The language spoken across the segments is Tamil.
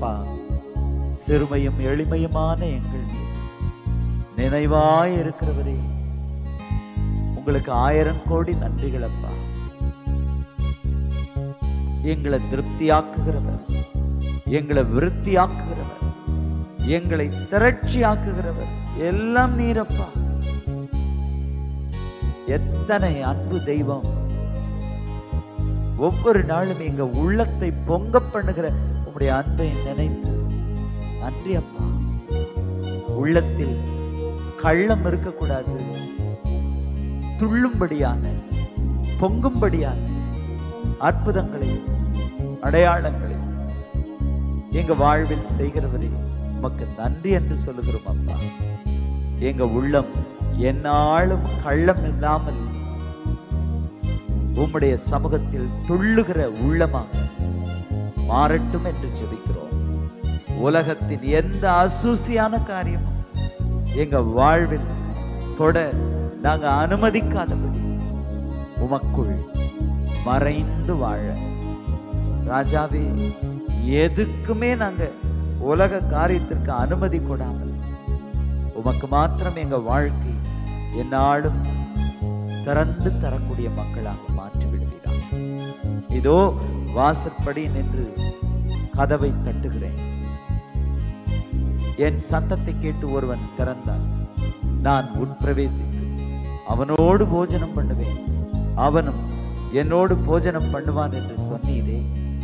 அப்பா சிறுமையும் எளிமையுமான எங்கள் மீது நினைவாய் இருக்கிறவரே உங்களுக்கு ஆயிரம் கோடி நன்றிகள் அப்பா எங்களை திருப்தியாக்குகிறவர் எங்களை விருத்தியாக்குகிறவர் எங்களை திரட்சியாக்குகிறவர் எல்லாம் நீரப்பா எத்தனை அன்பு தெய்வம் ஒவ்வொரு நாளும் எங்க உள்ளத்தை பொங்க பண்ணுகிற உம்முடைய அன்பை நினைத்து நன்றி அப்பா உள்ளத்தில் கள்ளம் இருக்கக்கூடாது துள்ளும்படியான பொங்கும்படியான அற்புதங்களை அடையாளங்களை எங்க வாழ்வில் செய்கிறவரே உமக்கு நன்றி என்று சொல்லுகிறோம் அப்பா எங்க உள்ளம் என்னாலும் கள்ளம் இல்லாமல் உம்முடைய சமூகத்தில் துள்ளுகிற உள்ளமாக மாறட்டும் என்று ஜெபிக்கிறோம் உலகத்தின் எந்த அசூசியான காரியமும் எங்க வாழ்வில் தொட நாங்க அனுமதிக்காதபடி உமக்குள் மறைந்து வாழ ராஜாவே எதுக்குமே நாங்க உலக காரியத்திற்கு அனுமதி கொடாமல் உமக்கு மாத்திரம் எங்க வாழ்க்கை என்னாலும் திறந்து தரக்கூடிய மக்களாக மாற்றி விடுவீராக இதோ வாசற்படி நின்று கதவை தட்டுகிறேன் என் சத்தத்தை கேட்டு ஒருவன் திறந்தான் நான் உட்பிரவேசித்து அவனோடு போஜனம் பண்ணுவேன் அவனும் என்னோடு போஜனம் பண்ணுவான் என்று சொன்னீரே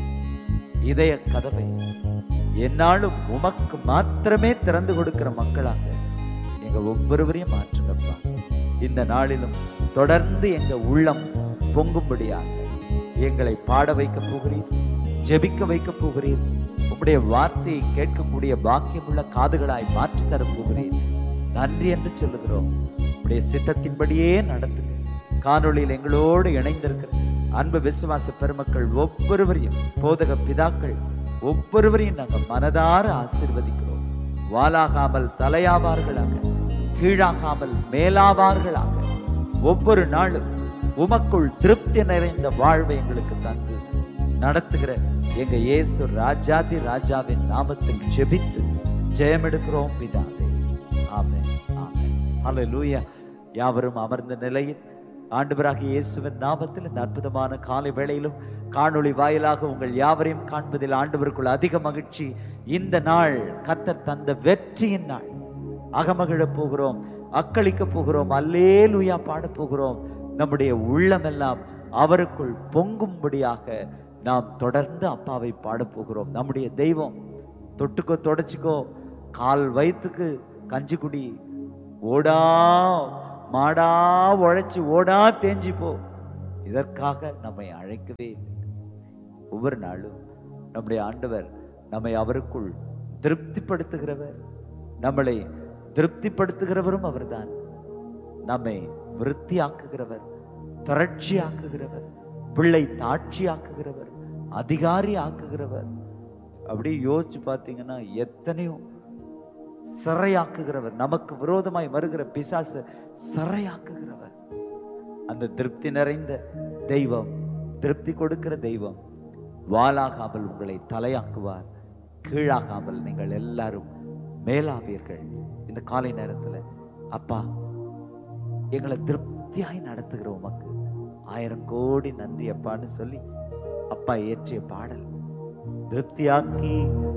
இதய கதவை என்னாலும் உமக்கு மாத்திரமே திறந்து கொடுக்கிற மக்களாக எங்க ஒவ்வொருவரையும் மாற்றுங்கப்பா இந்த நாளிலும் தொடர்ந்து எங்க உள்ளம் பொங்கும்படியாக எங்களை பாட வைக்க போகிறீர் ஜெபிக்க வைக்க போகிறீர் உம்முடைய வார்த்தையை கேட்கக்கூடிய பாக்கியமுள்ள காதுகளாய் மாற்றி தர போகிறீர் நன்றி என்று சொல்லுகிறோம் உம்முடைய சித்தத்தின்படியே நடத்துங்க காணொளியில் எங்களோடு இணைந்திருக்கிற அன்பு விசுவாச பெருமக்கள் ஒவ்வொருவரையும் போதக பிதாக்கள் ஒவ்வொருவரையும் நாங்கள் மனதார ஆசீர்வதிக்கிறோம் வாலாகாமல் தலையாவார்களாக கீழாகாமல் மேலாவார்களாக ஒவ்வொரு நாளும் உமக்குள் திருப்தி நிறைந்த வாழ்வை எங்களுக்கு தந்து நடத்துகிற எங்க இயேசு ராஜாதி ராஜாவின் நாமத்தில் ஜெபித்து ஜெயமெடுக்கிறோம் பிதாவே ஆமென் ஆமென் ஹalleluya யாவரும் அமர்ந்த நிலையில் ஆண்டவராகிய இயேசுவின் நாமத்தில் இந்த அற்புதமான காலை வேளையிலும் காணொளி வாயிலாக உங்கள் யாவரையும் காண்பதில் ஆண்டவருக்குள் அதிக மகிழ்ச்சி இந்த நாள் கத்தர் தந்த வெற்றியின் நாள் அகமகிழப் போகிறோம் அக்களிக்க போகிறோம் அல்லேலுயா பாடப் போகிறோம் நம்முடைய உள்ளமெல்லாம் அவருக்குள் பொங்கும்படியாக நாம் தொடர்ந்து அப்பாவை பாடப் போகிறோம் நம்முடைய தெய்வம் தொட்டுக்கோ தொடச்சிக்கோ கால் வயிற்றுக்கு கஞ்சி குடி ஓடா மாடா உழைச்சி ஓடா தேஞ்சி போ இதற்காக நம்மை அழைக்கவே இல்லை ஒவ்வொரு நாளும் நம்முடைய ஆண்டவர் நம்மை அவருக்குள் திருப்திப்படுத்துகிறவர் நம்மளை திருப்திப்படுத்துகிறவரும் அவர்தான் நம்மை விருத்தியாக்குகிறவர் திரட்சியாக்குகிறவர் பிள்ளை தாட்சியாக்குகிறவர் அதிகாரி ஆக்குகிறவர் அப்படியே யோசிச்சு பார்த்தீங்கன்னா எத்தனையோ சிறையாக்குகிறவர் நமக்கு விரோதமாய் வருகிற பிசாசு சிறையாக்குகிறவர் அந்த திருப்தி நிறைந்த தெய்வம் திருப்தி கொடுக்கிற தெய்வம் வாலாகாமல் உங்களை தலையாக்குவார் கீழாகாமல் நீங்கள் எல்லாரும் மேலாவீர்கள் இந்த காலை நேரத்துல அப்பா எங்களை திருப்தியாய் நடத்துகிற உமக்கு ஆயிரம் கோடி நன்றி அப்பான்னு சொல்லி அப்பா ஏற்றிய பாடல் திருப்தியாக்கி